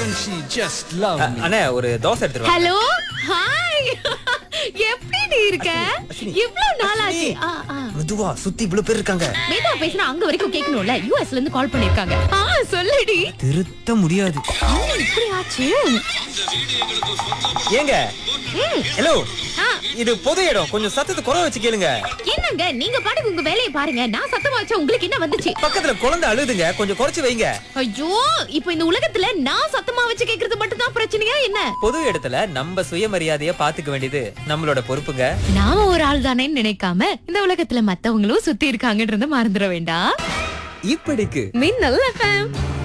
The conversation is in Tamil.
Won't she just love me? அண்ணே ஒரு தோசை எடுத்துருவா ஹலோ ஹாய் எப்படி நீ இருக்க இவ்ளோ நாளாச்சு ஆ, ஆ. மெதுவா சுத்தி இவ்வளவு பேர் இருக்காங்க மெதுவா பேசினா அங்க வரைக்கும் கேட்கணும்ல யூஎஸ்ல இருந்து கால் பண்ணிருக்காங்க ஆ சொல்லுடி திருத்த முடியாது என்ன இப்படி ஆச்சு ஏங்க ம், ஹலோ ஆ, இது பொது இடம் கொஞ்சம் சத்தத்தை குறை வச்சு கேளுங்க என்னங்க நீங்க பாட்டுக்கு உங்க வேலையை பாருங்க நான் சத்தமா வச்சா உங்களுக்கு என்ன வந்துச்சு பக்கத்துல குழந்தை அழுதுங்க கொஞ்சம் குறைச்சு வைங்க ஐயோ இப்போ இந்த உலகத்துல நான் சத்தமா வச்சு கேக்குறது மட்டும் தான் பிரச்சனையா என்ன பொது இடத்துல நம்ம சுயமரியாதைய பாத்துக்க வேண்டியது நம்மளோட பொறுப்புங்க நாம ஒரு ஆள் தானேன்னு நினைக்காம இந்த உலகத்துல மத்தவங்களும் சுத்தி இருக்காங்கன்றத மறந்துட வேண்டாம் இப்படிக்கு மின்னல் எஃப்எம்